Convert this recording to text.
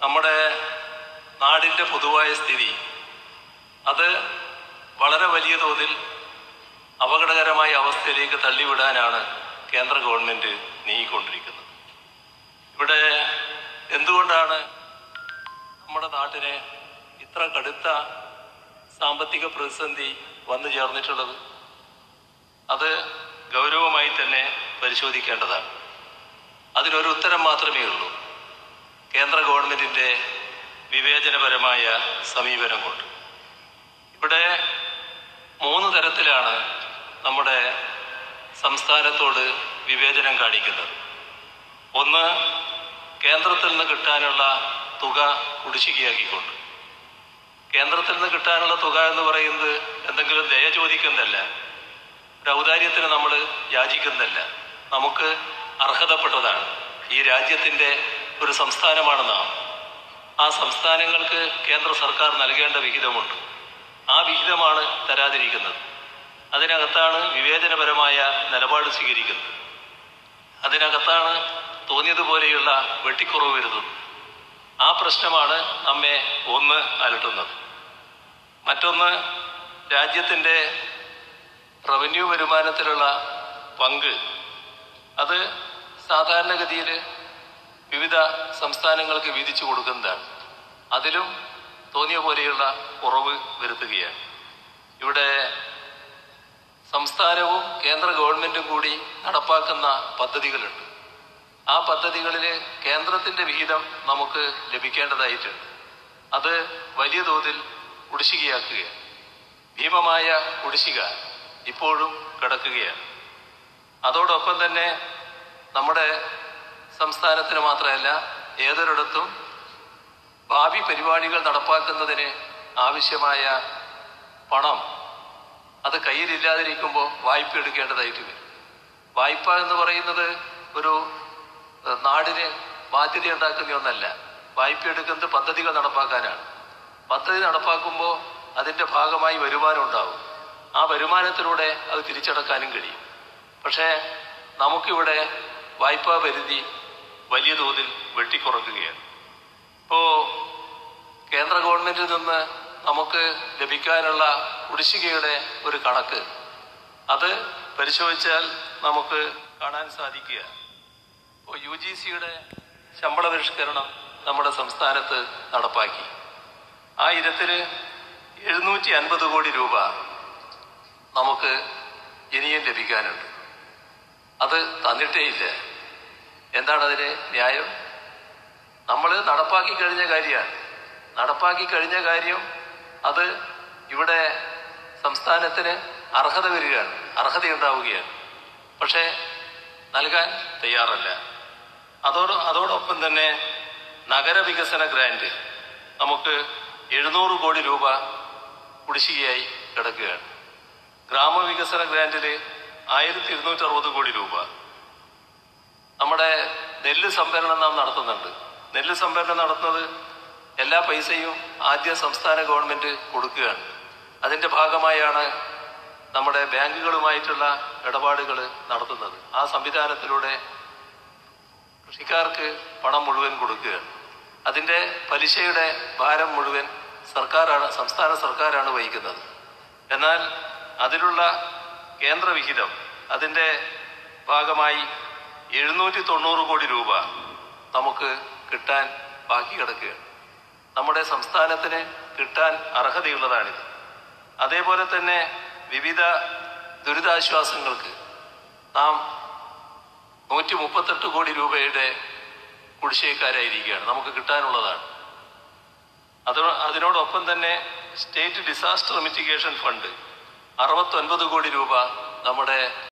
നമ്മുടെ നാടിൻ്റെ പൊതുവായ സ്ഥിതി അത് വളരെ വലിയ തോതിൽ അപകടകരമായ അവസ്ഥയിലേക്ക് തള്ളിവിടാനാണ് കേന്ദ്ര ഗവൺമെന്റ് നീങ്ങിക്കൊണ്ടിരിക്കുന്നത് ഇവിടെ എന്തുകൊണ്ടാണ് നമ്മുടെ നാട്ടിന് ഇത്ര കടുത്ത സാമ്പത്തിക പ്രതിസന്ധി വന്നു ചേർന്നിട്ടുള്ളത് അത് ഗൗരവമായി തന്നെ പരിശോധിക്കേണ്ടതാണ് അതിനൊരു ഉത്തരം മാത്രമേ ഉള്ളൂ കേന്ദ്ര ഗവൺമെന്റിന്റെ വിവേചനപരമായ സമീപനം കൊണ്ട് ഇവിടെ മൂന്ന് തരത്തിലാണ് നമ്മുടെ സംസ്ഥാനത്തോട് വിവേചനം കാണിക്കുന്നത് ഒന്ന് കേന്ദ്രത്തിൽ നിന്ന് കിട്ടാനുള്ള തുക കുടിശ്ശികയാക്കിക്കൊണ്ട് കേന്ദ്രത്തിൽ നിന്ന് കിട്ടാനുള്ള തുക എന്ന് പറയുന്നത് എന്തെങ്കിലും ദയ ചോദിക്കുന്നതല്ല ഒരു ഔദാര്യത്തിന് നമ്മൾ യാചിക്കുന്നതല്ല നമുക്ക് അർഹതപ്പെട്ടതാണ് ഈ രാജ്യത്തിന്റെ ഒരു സംസ്ഥാനമാണ് നാം ആ സംസ്ഥാനങ്ങൾക്ക് കേന്ദ്ര സർക്കാർ നൽകേണ്ട വിഹിതമുണ്ട് ആ വിഹിതമാണ് തരാതിരിക്കുന്നത് അതിനകത്താണ് വിവേചനപരമായ നിലപാട് സ്വീകരിക്കുന്നത് അതിനകത്താണ് തോന്നിയതുപോലെയുള്ള വെട്ടിക്കുറവ് വരുന്നത് ആ പ്രശ്നമാണ് നമ്മെ ഒന്ന് അലട്ടുന്നത് മറ്റൊന്ന് രാജ്യത്തിന്റെ റവന്യൂ വരുമാനത്തിലുള്ള പങ്ക് അത് സാധാരണഗതിയിൽ വിവിധ സംസ്ഥാനങ്ങൾക്ക് വീതിച്ചു കൊടുക്കുന്നതാണ് അതിലും തോന്നിയ പോലെയുള്ള കുറവ് വരുത്തുകയാണ് ഇവിടെ സംസ്ഥാനവും കേന്ദ്ര ഗവൺമെന്റും കൂടി നടപ്പാക്കുന്ന പദ്ധതികളുണ്ട് ആ പദ്ധതികളിൽ കേന്ദ്രത്തിന്റെ വിഹിതം നമുക്ക് ലഭിക്കേണ്ടതായിട്ടുണ്ട് അത് വലിയ തോതിൽ കുടിശ്ശികയാക്കുകയാണ് ഭീമമായ കുടിശ്ശിക ഇപ്പോഴും കിടക്കുകയാണ് അതോടൊപ്പം തന്നെ നമ്മുടെ സംസ്ഥാനത്തിന് മാത്രമല്ല ഏതൊരിടത്തും ഭാവി പരിപാടികൾ നടപ്പാക്കുന്നതിന് ആവശ്യമായ പണം അത് കയ്യിലില്ലാതിരിക്കുമ്പോൾ വായ്പ എടുക്കേണ്ടതായിട്ട് വരും വായ്പ എന്ന് പറയുന്നത് ഒരു ഏഹ്, നാടിന് ബാധ്യത ഉണ്ടാക്കുന്ന ഒന്നല്ല വായ്പ എടുക്കുന്നത് പദ്ധതികൾ നടപ്പാക്കാനാണ് പദ്ധതി നടപ്പാക്കുമ്പോൾ അതിന്റെ ഭാഗമായി വരുമാനം ഉണ്ടാവും ആ വരുമാനത്തിലൂടെ അത് തിരിച്ചടക്കാനും കഴിയും പക്ഷേ നമുക്കിവിടെ വായ്പാ പരിധി വലിയ തോതിൽ വെട്ടിക്കുറക്കുകയാണ് ഇപ്പോ കേന്ദ്ര ഗവൺമെന്റിൽ നിന്ന് നമുക്ക് ലഭിക്കാനുള്ള കുടിശ്ശികയുടെ ഒരു കണക്ക് അത് പരിശോധിച്ചാൽ നമുക്ക് കാണാൻ സാധിക്കുക ഇപ്പോൾ യു ജി സിയുടെ ശമ്പള പരിഷ്കരണം നമ്മുടെ സംസ്ഥാനത്ത് നടപ്പാക്കി ആ ഇനത്തിന് എഴുന്നൂറ്റി അൻപത് കോടി രൂപ നമുക്ക് ഇനിയും ലഭിക്കാനുണ്ട് അത് തന്നിട്ടേ ഇല്ല എന്താണ് അതിന് ന്യായം നമ്മൾ നടപ്പാക്കി കഴിഞ്ഞ കാര്യമാണ് നടപ്പാക്കി കഴിഞ്ഞ കാര്യം അത് ഇവിടെ സംസ്ഥാനത്തിന് അർഹത വരികയാണ് അർഹതയുണ്ടാവുകയാണ് പക്ഷേ നൽകാൻ തയ്യാറല്ല അതോട് അതോടൊപ്പം തന്നെ നഗരവികസന ഗ്രാന്റ് നമുക്ക് എഴുന്നൂറ് കോടി രൂപ കുടിശ്ശികയായി കിടക്കുകയാണ് ഗ്രാമവികസന ഗ്രാന്റില് ആയിരത്തി ഇരുന്നൂറ്റി അറുപത് കോടി രൂപ നമ്മുടെ നെല്ല് സംഭരണം നാം നടത്തുന്നുണ്ട് നെല്ല് സംഭരണം നടത്തുന്നത് എല്ലാ പൈസയും ആദ്യം സംസ്ഥാന ഗവൺമെന്റ് കൊടുക്കുകയാണ് അതിന്റെ ഭാഗമായാണ് നമ്മുടെ ബാങ്കുകളുമായിട്ടുള്ള ഇടപാടുകൾ നടത്തുന്നത് ആ സംവിധാനത്തിലൂടെ കൃഷിക്കാർക്ക് പണം മുഴുവൻ കൊടുക്കുകയാണ് അതിന്റെ പലിശയുടെ ഭാരം മുഴുവൻ സർക്കാരാണ് സംസ്ഥാന സർക്കാരാണ് വഹിക്കുന്നത് എന്നാൽ അതിലുള്ള കേന്ദ്ര വിഹിതം അതിന്റെ ഭാഗമായി എഴുന്നൂറ്റി തൊണ്ണൂറ് കോടി രൂപ നമുക്ക് കിട്ടാൻ ബാക്കി കിടക്കുകയാണ് നമ്മുടെ സംസ്ഥാനത്തിന് കിട്ടാൻ അർഹതയുള്ളതാണിത് അതേപോലെ തന്നെ വിവിധ ദുരിതാശ്വാസങ്ങൾക്ക് നാം നൂറ്റി മുപ്പത്തെട്ട് കോടി രൂപയുടെ കുടിശ്ശേക്കാരായിരിക്കുകയാണ് നമുക്ക് കിട്ടാനുള്ളതാണ് അത് അതിനോടൊപ്പം തന്നെ സ്റ്റേറ്റ് ഡിസാസ്റ്റർ മിറ്റിഗേഷൻ ഫണ്ട് അറുപത്തൊൻപത് കോടി രൂപ നമ്മുടെ